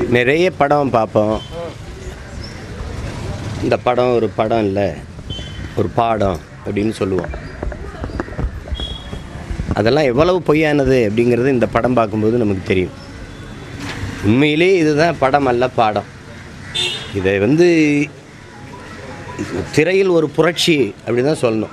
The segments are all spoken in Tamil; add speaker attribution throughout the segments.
Speaker 1: நிறைய படம் பார்ப்போம் இந்த படம் ஒரு படம் இல்லை ஒரு பாடம் அப்படின்னு சொல்லுவோம் அதெல்லாம் எவ்வளவு பொய்யானது அப்படிங்கிறது இந்த படம் பார்க்கும்போது நமக்கு தெரியும் உண்மையிலே இதுதான் படம் அல்ல பாடம் இதை வந்து திரையில் ஒரு புரட்சி அப்படி தான் சொல்லணும்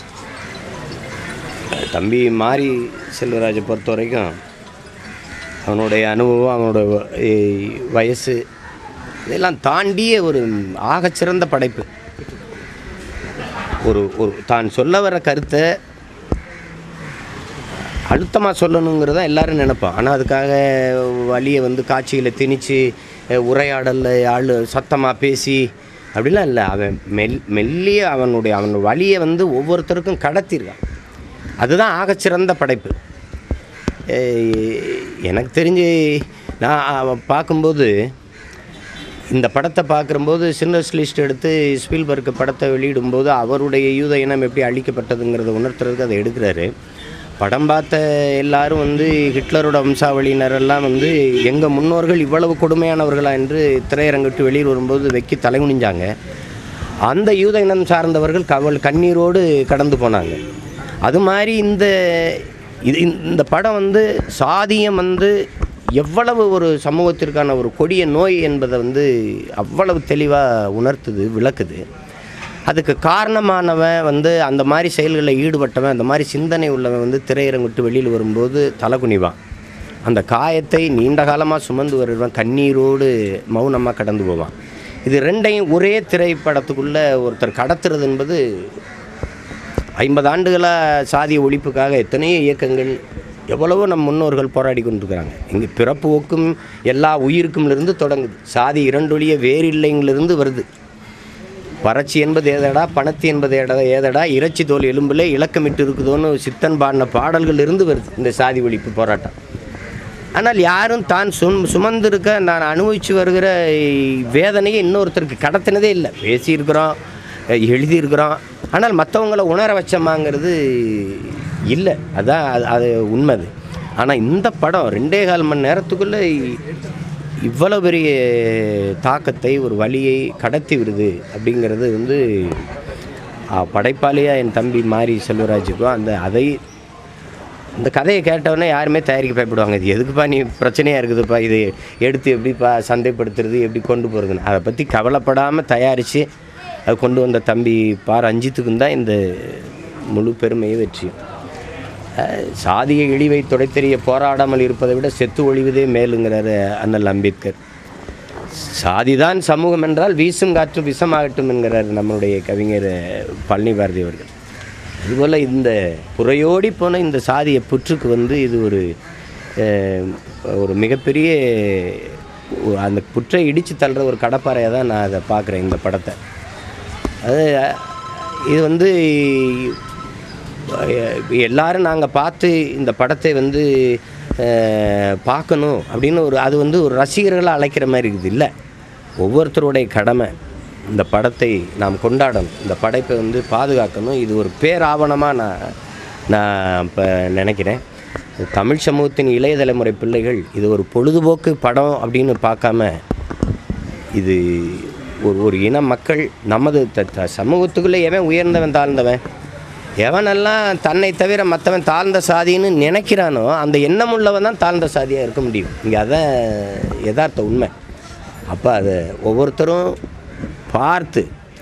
Speaker 1: தம்பி மாரி செல்வராஜை பொறுத்த வரைக்கும் அவனுடைய அனுபவம் அவனோட வ- ஏ- வயசு இதெல்லாம் தாண்டிய ஒரு ஆகச்சிறந்த படைப்பு ஒரு ஒரு தான் சொல்ல வர கருத்தை அழுத்தமாக சொல்லணுங்கிறத எல்லாரும் நினைப்போம் ஆனால் அதுக்காக வழியை வந்து காட்சியில் திணிச்சு அஹ், உரையாடல்ல ஆள் சத்தமாக பேசி அப்படிலாம் இல்லை அவன் மெல் மெல்லிய அவனுடைய அவன் வழியை வந்து ஒவ்வொருத்தருக்கும் கடத்திருக்கான் அதுதான் ஆகச்சிறந்த படைப்பு அஹ், எனக்கு தெரிஞ்சு நான் அவன் பார்க்கும்போது இந்த படத்தை பார்க்கும்போது சின்னஸ் லிஸ்ட் எடுத்து ஸ்பீல்பர்க் படத்தை வெளியிடும்போது அவருடைய யூத இனம் எப்படி அழிக்கப்பட்டதுங்கிறத உணர்த்துறதுக்கு அதை எடுக்கிறாரு படம் பார்த்த எல்லாரும் வந்து ஹிட்லரோட வம்சாவளியினரெல்லாம் வந்து எங்கள் முன்னோர்கள் இவ்வளவு கொடுமையானவர்களா என்று திரையரங்கிட்டு வெளியில் வரும்போது வெக்கி தலைகுனிஞ்சாங்க அந்த யூத இனம் சார்ந்தவர்கள் கவல் கண்ணீரோடு கடந்து போனாங்க அது மாதிரி இந்த இது இந்த படம் வந்து சாதியம் வந்து எவ்வளவு ஒரு சமூகத்திற்கான ஒரு கொடிய நோய் என்பதை வந்து அவ்வளவு தெளிவாக உணர்த்துது விளக்குது அதுக்கு காரணமானவன் வந்து அந்த மாதிரி செயல்களில் ஈடுபட்டவன் அந்த மாதிரி சிந்தனை உள்ளவன் வந்து திரையரங்கிட்டு வெளியில் வரும்போது தலைகுனிவான் அந்த காயத்தை நீண்ட காலமாக சுமந்து வருவன் கண்ணீரோடு மௌனமாக கடந்து போவான் இது ரெண்டையும் ஒரே திரைப்படத்துக்குள்ளே ஒருத்தர் கடத்துறது என்பது ஐம்பது ஆண்டுகளாக சாதிய ஒழிப்புக்காக எத்தனையோ இயக்கங்கள் எவ்வளவோ நம் முன்னோர்கள் போராடி கொண்டிருக்கிறாங்க இங்கே பிறப்பு ஒக்கும் எல்லா உயிருக்கும்லேருந்து தொடங்குது சாதி இரண்டொழிய வேறில்லைங்கிலிருந்து வருது வறட்சி என்பது ஏதடா பணத்து என்பது ஏடா ஏதடா இறைச்சி தோல் எலும்பில் இலக்கமிட்டு இருக்குதோன்னு சித்தன் பாடின பாடல்கள் இருந்து வருது இந்த சாதி ஒழிப்பு போராட்டம் ஆனால் யாரும் தான் சும் சுமந்திருக்க நான் அனுபவித்து வருகிற வேதனையை இன்னொருத்தருக்கு கடத்தினதே இல்லை பேசியிருக்கிறோம் அஹ் எழுதியிருக்கிறோம் ஆனால் மற்றவங்கள உணர வச்சோமாங்கிறது இல்லை அதான் அது அது உண்மை அது ஆனால் இந்த படம் ரெண்டே கால் மணி நேரத்துக்குள்ளே இவ்வளோ பெரிய தாக்கத்தை ஒரு வழியை கடத்தி விடுது அப்படிங்கிறது வந்து அஹ், படைப்பாளியாக என் தம்பி மாரி செல்வராஜுக்கும் அந்த அதை இந்த கதையை கேட்டவொடனே யாருமே தயாரிக்க பயப்படுவாங்க இது எதுக்குப்பா நீ பிரச்சனையாக இருக்குதுப்பா இது எடுத்து எப்படிப்பா சந்தைப்படுத்துறது எப்படி கொண்டு போகிறதுன்னு அதை பற்றி கவலைப்படாமல் தயாரித்து அது கொண்டு வந்த தம்பி பா ரஞ்சித்துக்கும் தான் இந்த முழு பெருமையை வெற்றியும் அஹ், சாதிய இழிவை துடைத்தெறிய போராடாமல் இருப்பதை விட செத்து ஒழிவதே மேலுங்கிறாரு அண்ணல் அம்பேத்கர் சாதிதான் சமூகம் என்றால் வீசும் காற்று விஷமாகட்டும் என்கிறார் நம்மளுடைய கவிஞர் பழனி பாரதி அவர்கள் அதுபோல் இந்த புறையோடி போன இந்த சாதிய புற்றுக்கு வந்து இது ஒரு அஹ், ஒரு மிகப்பெரிய ஒ- அந்த புற்றை இடித்து தள்ளுற ஒரு கடப்பாறையாக தான் நான் அதை பார்க்குறேன் இந்த படத்தை அது அஹ், இது வந்து அஹ், எல்லாரும் நாங்கள் பார்த்து இந்த படத்தை வந்து அஹ், பார்க்கணும் அப்படின்னு ஒரு அது வந்து ஒரு ரசிகர்களை அழைக்கிற மாதிரி இருக்குது இல்லை ஒவ்வொருத்தருடைய கடமை இந்த படத்தை நாம் கொண்டாடணும் இந்த படைப்பை வந்து பாதுகாக்கணும் இது ஒரு பேராவணமாக நான் நான் இப்போ நினைக்கிறேன் தமிழ் சமூகத்தின் இளைய தலைமுறை பிள்ளைகள் இது ஒரு பொழுதுபோக்கு படம் அப்படின்னு பார்க்காம இது ஒரு ஒரு இன மக்கள் நமது த- த- சமூகத்துக்குள்ளே எவன் உயர்ந்தவன் தாழ்ந்தவன் எவனெல்லாம் தன்னை தவிர மற்றவன் தாழ்ந்த சாதின்னு நினைக்கிறானோ அந்த எண்ணம் உள்ளவன் தான் தாழ்ந்த சாதியாக இருக்க முடியும் இங்கே அதான் யதார்த்த உண்மை அப்போ அதை ஒவ்வொருத்தரும் பார்த்து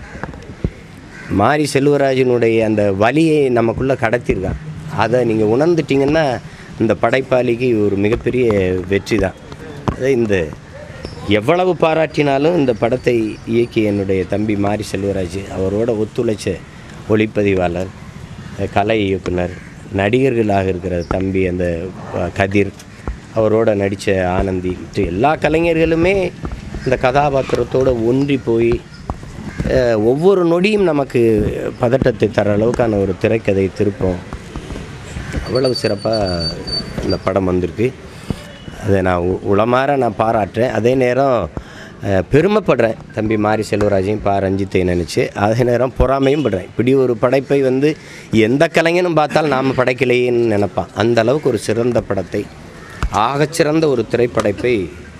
Speaker 1: மாரி செல்வராஜனுடைய அந்த வலியை நமக்குள்ளே கடத்திருக்கான் அதை நீங்கள் உணர்ந்துட்டீங்கன்னா இந்த படைப்பாளிக்கு ஒரு மிகப்பெரிய வெற்றி தான் அது இந்த எவ்வளவு பாராட்டினாலும் இந்த படத்தை இயக்கிய என்னுடைய தம்பி மாரி செல்வராஜ் அவரோட ஒத்துழைச்ச ஒளிப்பதிவாளர் கலை இயக்குனர் நடிகர்களாக இருக்கிற தம்பி அந்த அஹ், கதிர் அவரோட நடித்த ஆனந்தி மற்ற எல்லா கலைஞர்களுமே இந்த கதாபாத்திரத்தோடு ஒன்றி போய் அஹ், ஒவ்வொரு நொடியும் நமக்கு பதட்டத்தை தர அளவுக்கான ஒரு திரைக்கதை திருப்பம் அவ்வளவு சிறப்பாக இந்த படம் வந்திருக்கு அதை நான் உ- உளமாற நான் பாராட்டுறேன் அதே நேரம் அஹ், பெருமைப்படுறேன் தம்பி மாரி செல்வராஜையும் பா ரஞ்சித்தை நினச்சி அதே நேரம் பொறாமையும் படுறேன் இப்படி ஒரு படைப்பை வந்து எந்த கலைஞனும் பார்த்தால் நாம் படைக்கலையேன்னு நினைப்பான் அந்த அளவுக்கு ஒரு சிறந்த படத்தை ஆகச்சிறந்த ஒரு திரைப்படைப்பை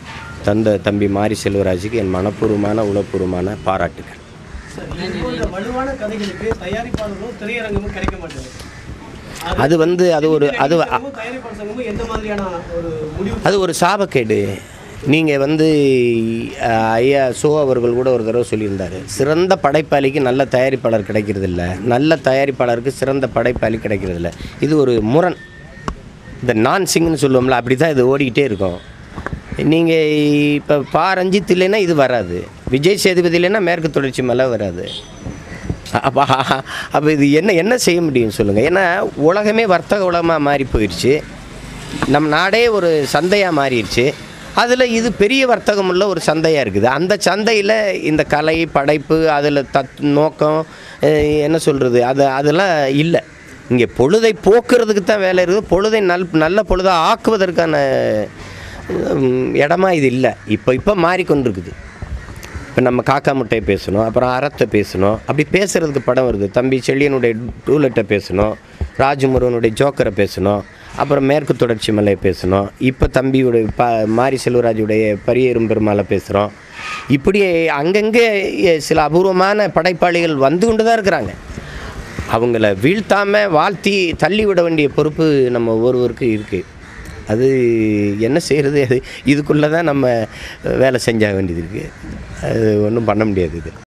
Speaker 1: தந்த தம்பி மாரி செல்வராஜுக்கு என் மனப்பூர்வமான உளப்பூர்வமான பாராட்டுகள்
Speaker 2: சார், இது போன்ற வலுவான கதைகளுக்கு தயாரிப்பாளர்களும் திரையரங்கமும் கிடைக்க மாட்டேங்குது
Speaker 1: அது வந்து அது ஒரு அது
Speaker 2: நடிகர் சங்கமும் தயாரிப்பாளர் சங்கமும் எந்த மாதிரியான ஒரு முடிவு
Speaker 1: அது ஒரு சாபக்கேடு நீங்கள் வந்து அஹ், ஐயா சோ அவர்கள் கூட ஒரு தடவை சொல்லியிருந்தார் சிறந்த படைப்பாளிக்கு நல்ல தயாரிப்பாளர் கிடைக்கிறது இல்ல நல்ல தயாரிப்பாளருக்கு சிறந்த படைப்பாளி கிடைக்கிறது இல்ல இது ஒரு முரண் இந்த நான் சிங்னு சொல்லுவோம்ல அப்படி தான் இது ஓடிக்கிட்டே இருக்கும் நீங்கள் இப்போ பா ரஞ்சித் இல்லைன்னா இது வராது விஜய் சேதுபதி இல்லைன்னா மேற்கு தொடர்ச்சி மலை வராது அப்போ அப்போ இது என்ன என்ன செய்ய முடியும் சொல்லுங்கள் ஏன்னா உலகமே வர்த்தக உலகமாக மாறி போயிடுச்சு நம் நாடே ஒரு சந்தையாக மாறிடுச்சு அதில் இது பெரிய வர்த்தகம் உள்ள ஒரு சந்தையாக இருக்குது அந்த சந்தையில் இந்த கலை படைப்பு அதில் தத் நோக்கம் அஹ், என்ன சொல்கிறது அது அதெல்லாம் இல்லை இங்கே பொழுதை போக்குறதுக்கு தான் வேலை இருக்குது பொழுதை நல் நல்ல பொழுதாக ஆக்குவதற்கான உம், இடமா இது இல்லை இப்போ இப்போ மாறிக்கொண்டிருக்குது இப்போ நம்ம காக்கா முட்டையை பேசணும் அப்புறம் அறத்தை பேசணும் அப்படி பேசுகிறதுக்கு படம் வருது தம்பி செழியனுடைய டூலெட்டை பேசணும் ராஜமுருகனுடைய ஜோக்கரை பேசணும் அப்புறம் மேற்கு தொடர்ச்சி மலையை பேசணும் இப்போ தம்பியுடைய ப மாரி செல்வராஜுடைய பரியேறும் பெருமாளை பேசுகிறோம் இப்படி அங்கங்கே சில அபூர்வமான படைப்பாளிகள் வந்து கொண்டு தான் இருக்கிறாங்க அவங்கள வீழ்த்தாமல் வாழ்த்தி தள்ளி விட வேண்டிய பொறுப்பு நம்ம ஒவ்வொருவருக்கு இருக்குது அது என்ன செய்கிறது அது இதுக்குள்ளே தான் நம்ம வேலை செஞ்சாக வேண்டியது இருக்குது அது ஒன்றும் பண்ண முடியாது இது